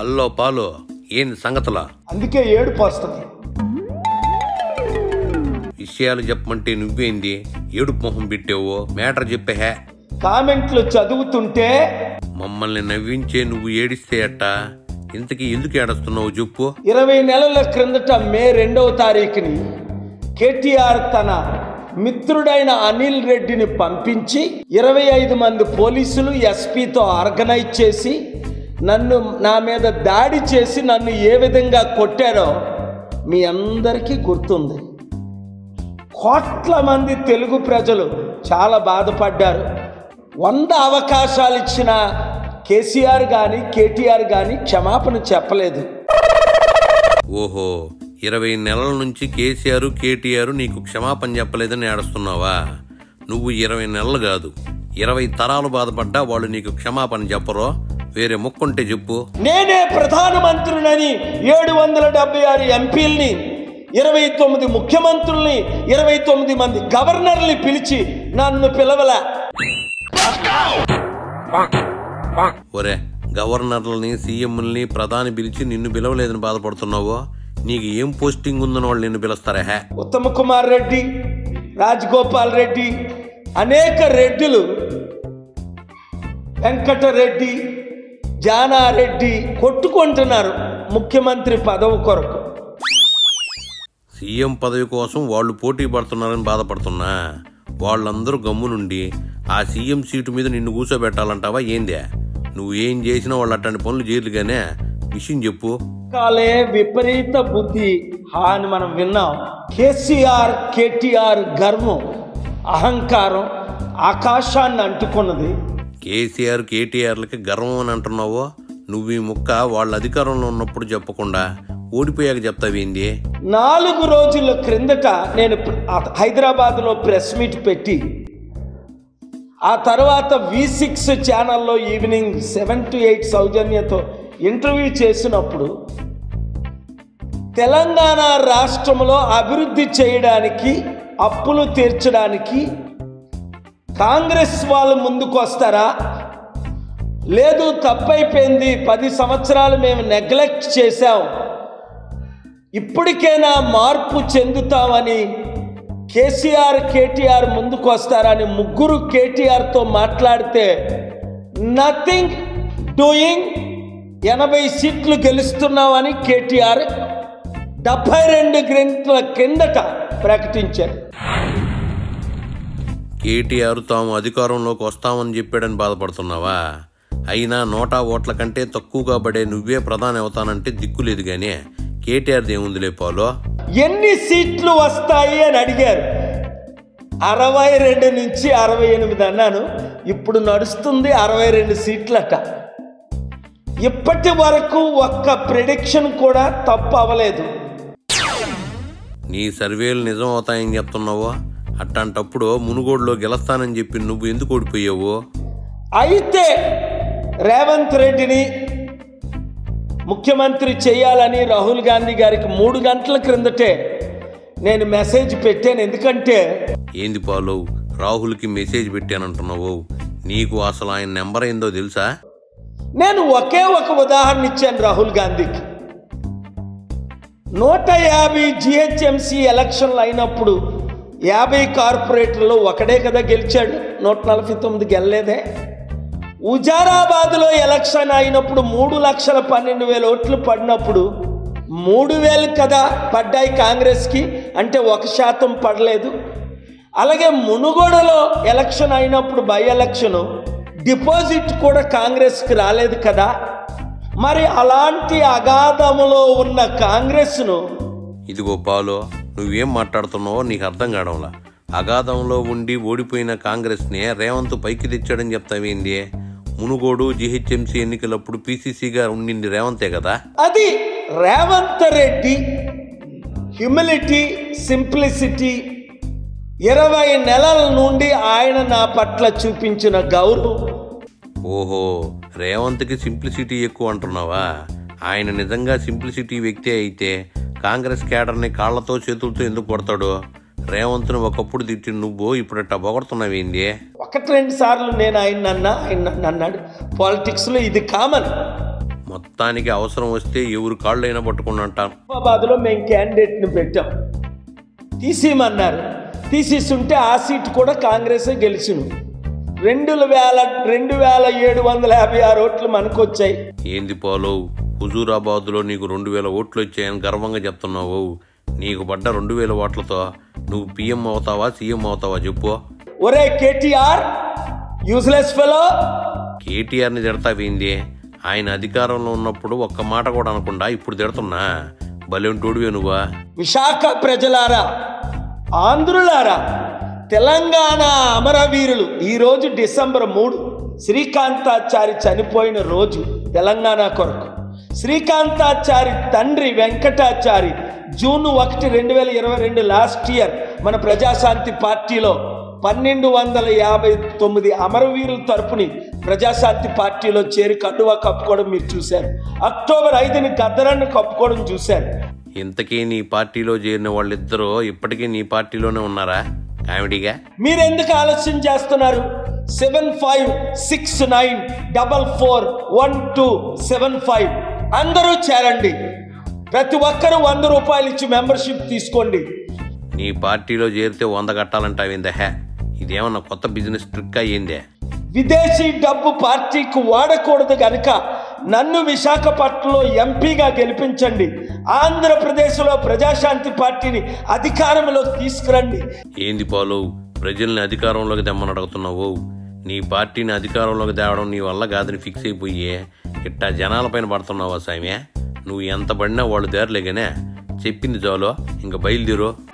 hello పాలు ఏంది సంగతులా అందుకే ఏడుపు వస్తుంది విషయాలు చెప్పమంటే నువ్వేంది ఏడుపు మొహం పెట్టావో మేటర్ చెప్పే కామెంట్లు చదువుతుంటే మమ్మల్ని నవ్వించే నువ్వు ఏడిస్తే అట్టా ఇంతకీ ఎందుకు ఏడుస్తున్నావు చెప్పు ఇరవై నెలల క్రిందట మే రెండవ తారీఖుని కేటీఆర్ తన మిత్రుడైన అనిల్ రెడ్డిని పంపించి ఇరవై ఐదు మంది పోలీసులు ఎస్పీతో ఆర్గనైజ్ చేసి నన్ను నా మీద దాడి చేసి నన్ను ఏ విధంగా కొట్టారో మీ అందరికీ గుర్తుంది కోట్ల మంది తెలుగు ప్రజలు చాలా బాధపడ్డారు వంద అవకాశాలు ఇచ్చిన కేసీఆర్ కానీ కేటీఆర్ కానీ క్షమాపణ చెప్పలేదు ఓహో ఇరవై నెలల నుంచి కేసీఆర్ కేటీఆర్ నీకు క్షమాపణ చెప్పలేదని ఏడుస్తున్నావా నువ్వు ఇరవై నెలలు కాదు ఇరవై తరాలు బాధపడ్డా వాళ్ళు నీకు క్షమాపణ చెప్పరో వేరే ముక్కుంటే చెప్పు నేనే ప్రధానమంత్రినని ఏడు వందల డెబ్బై ఆరు ఎంపీల్ని ఇరవై తొమ్మిది ముఖ్యమంత్రుల్ని ఇరవై తొమ్మిది మంది గవర్నర్ని పిలిచి నన్ను పిలవల ఒరే గవర్నర్లని సీఎంలని ప్రధాని పిలిచి నిన్ను పిలవలేదని బాధపడుతున్నావో నీకు ఏం పోస్టింగ్ ఉందని వాళ్ళు నిన్ను పిలుస్తారా హే ఉత్తమ కుమార్ రెడ్డి రాజగోపాల్ రెడ్డి అనేక రెడ్డిలు వెంకటరెడ్డి జానారెడ్డి కొట్టుకుంటున్నారు ముఖ్యమంత్రి పదవి కొరకు సీఎం పదవి కోసం వాళ్ళు పోటీ పడుతున్నారని బాధపడుతున్నా వాళ్ళందరూ గమ్మునుండి ఆ సీఎం సీటు మీద నిన్ను కూర్చోబెట్టాలంటావా ఏందే నువ్వు ఏం చేసినా వాళ్ళు అట్లాంటి పనులు చేయరుగానే విషయం చెప్పు కాలే విపరీత బుద్ధి హా అని మనం విన్నాం కేసీఆర్ కేటీఆర్ గర్వం అహంకారం ఆకాశాన్ని అంటుకున్నది కేసీఆర్ కేటీఆర్లకి గర్వం అని అంటున్నావో నువ్వు ఈ ముక్క వాళ్ళ అధికారంలో ఉన్నప్పుడు చెప్పకుండా ఓడిపోయాక చెప్తావేంది నాలుగు రోజుల క్రిందట నేను ప్ర- ఆ- హైదరాబాద్లో ప్రెస్ మీట్ పెట్టి ఆ తర్వాత వి సిక్స్ ఛానల్లో ఈవినింగ్ సెవెన్ టు ఎయిట్ సౌజన్యతో ఇంటర్వ్యూ చేసినప్పుడు తెలంగాణ రాష్ట్రంలో అభివృద్ధి చేయడానికి అప్పులు తీర్చడానికి కాంగ్రెస్ వాళ్ళు ముందుకు వస్తారా లేదు తప్పైపోయింది పది సంవత్సరాలు మేము నెగ్లెక్ట్ చేశాం ఇప్పటికైనా మార్పు చెందుతామని కేసీఆర్ కేటీఆర్ ముందుకు వస్తారని ముగ్గురు కేటీఆర్తో మాట్లాడితే నథింగ్ డూయింగ్ ఎనభై సీట్లు గెలుస్తున్నామని కేటీఆర్ డెబ్బై రెండు గంటల కిందట ప్రకటించారు కేటీఆర్ తాము అధికారంలోకి వస్తామని చెప్పాడని బాధపడుతున్నావా అయినా నోటా ఓట్ల కంటే తక్కువగా పడే నువ్వే ప్రధాని అవుతానంటే దిక్కులేదు గానీ కేటీఆర్ ఏముందిలే పాలో ఎన్ని సీట్లు వస్తాయి అని అడిగారు అరవై రెండు నుంచి అరవై ఎనిమిది అన్నాను ఇప్పుడు నడుస్తుంది అరవై రెండు సీట్లట ఇప్పటి వరకు ఒక్క ప్రిడిక్షన్ కూడా తప్పు అవ్వలేదు నీ సర్వేలు నిజం అవుతాయని చెప్తున్నావో అట్లాంటప్పుడు మునుగోడులో గెలుస్తానని చెప్పి నువ్వు ఎందుకు ఓడిపోయావు అయితే రేవంత్ రెడ్డిని ముఖ్యమంత్రి చేయాలని రాహుల్ గాంధీ గారికి మూడు గంటల క్రిందటే నేను మెసేజ్ పెట్టాను ఎందుకంటే ఏంది పాలు రాహుల్కి మెసేజ్ పెట్టానంటున్నావు నీకు అసలు ఆయన నెంబర్ ఏందో తెలుసా నేను ఒకే ఒక ఉదాహరణ ఇచ్చాను రాహుల్ గాంధీకి నూట యాభై జిహెచ్ఎంసి ఎలక్షన్లు అయినప్పుడు యాభై కార్పొరేటర్లో ఒకడే కదా గెలిచాడు నూట నలభై తొమ్మిది గెలలేదే హుజారాబాద్లో ఎలక్షన్ అయినప్పుడు మూడు లక్షల పన్నెండు వేల ఓట్లు పడినప్పుడు మూడు వేలు కదా పడ్డాయి కాంగ్రెస్కి అంటే ఒక శాతం పడలేదు అలాగే మునుగోడలో ఎలక్షన్ అయినప్పుడు బై ఎలక్షన్ డిపాజిట్ కూడా కాంగ్రెస్కి రాలేదు కదా మరి అలాంటి అగాధములో ఉన్న కాంగ్రెస్ను ఇదిగో పాలు నువ్వేం మాట్లాడుతున్నావో నీకు అర్థం కావడంలా అగాధంలో ఉండి ఓడిపోయిన కాంగ్రెస్ని రేవంత్ పైకి తెచ్చాడని చెప్తావేంది మునుగోడు జిహెచ్ఎంసీ ఎన్నికలప్పుడు పీసీసీగా ఉండింది రేవంతే కదా అది రేవంత్ రెడ్డి హ్యూమిలిటీ సింప్లిసిటీ ఇరవై నెలల నుండి ఆయన నా పట్ల చూపించిన గౌరవం ఓహో రేవంత్కి సింప్లిసిటీ ఎక్కువ అంటున్నావా ఆయన నిజంగా సింప్లిసిటీ వ్యక్తి అయితే కాంగ్రెస్ కేడర్ని కాళ్లతో చేతులతో ఎందుకు కొడతాడు రేవంత్ను ఒకప్పుడు తిట్టి నువ్వు ఇప్పుడు ఇట్టా పొగడుతున్నావేంది ఒకటి రెండు సార్లు నేను ఆయన అన్నా ఆయన నన్ను అన్నాడు పాలిటిక్స్లో ఇది కామన్ మొత్తానికి అవసరం వస్తే ఎవరు కాళ్ళైనా పట్టుకున్నట్టాను హైదరాబాద్లో మేము క్యాండిడేట్ని పెట్టాం తీసేయమన్నారు తీసేస్తుంటే ఆ సీట్ కూడా కాంగ్రెస్ గెలిచిను రెండు వేల రెండు వేల ఏడు వందల యాభై ఆరు ఓట్లు మనకు వచ్చాయి ఏంది పాలు హుజూరాబాద్లో నీకు రెండు వేల ఓట్లు వచ్చాయని గర్వంగా చెప్తున్నావు నీకు పడ్డ రెండు వేల ఓట్లతో నువ్వు పిఎం అవుతావా సీఎం అవుతావా చెప్పు ఒరే కేటీఆర్ యూజ్లెస్ ఫెలో కేటీఆర్ని తిడతావేంది ఆయన అధికారంలో ఉన్నప్పుడు ఒక్క మాట కూడా అనకుండా ఇప్పుడు తిడుతున్నా బలెంటోడివే నువ్వా విశాఖ ప్రజలారా ఆంధ్రులారా తెలంగాణ అమరవీరులు ఈరోజు డిసెంబర్ మూడు శ్రీకాంతాచారి చనిపోయిన రోజు తెలంగాణ కొరకు శ్రీకాంతాచారి తండ్రి వెంకటాచారి జూన్ ఒకటి రెండు వేల ఇరవై రెండు లాస్ట్ ఇయర్ మన ప్రజాశాంతి పార్టీలో పన్నెండు వందల యాభై తొమ్మిది అమరవీరుల తరపుని ప్రజాశాంతి పార్టీలో చేరి కండువా కప్పుకోవడం మీరు చూశారు అక్టోబర్ ఐదుని గద్దరాన్ని కప్పుకోవడం చూశారు ఇంతకీ నీ పార్టీలో చేరిన వాళ్ళిద్దరూ ఇప్పటికీ నీ పార్టీలోనే ఉన్నారా కామెడీగా మీరెందుకు ఆలస్యం చేస్తున్నారు seven five six nine double four one two seven five అందరూ చేరండి ప్రతి ఒక్కరూ వంద రూపాయలు ఇచ్చి మెంబర్షిప్ తీసుకోండి నీ పార్టీలో చేరితే వంద కట్టాలంటావేందే హే ఇదేమన్నా కొత్త బిజినెస్ ట్రిక్ అయ్యిందే విదేశీ డబ్బు పార్టీకి వాడకూడదు గనుక నన్ను విశాఖపట్నంలో ఎంపీగా గెలిపించండి ఆంధ్రప్రదేశ్లో ప్రజాశాంతి పార్టీని అధికారంలోకి తీసుకురండి ఏంది పాలు ప్రజల్ని అధికారంలోకి తెమ్మని అడుగుతున్నావు నీ పార్టీని అధికారంలోకి తేవడం నీ వల్ల కాదని ఫిక్స్ అయిపోయి ఇట్టా జనాలపైన పడుతున్నావా సామ్య నువ్వు ఎంత పడినా వాళ్ళు దేరలేగానే చెప్పింది చాలు ఇంక బయలుదేరు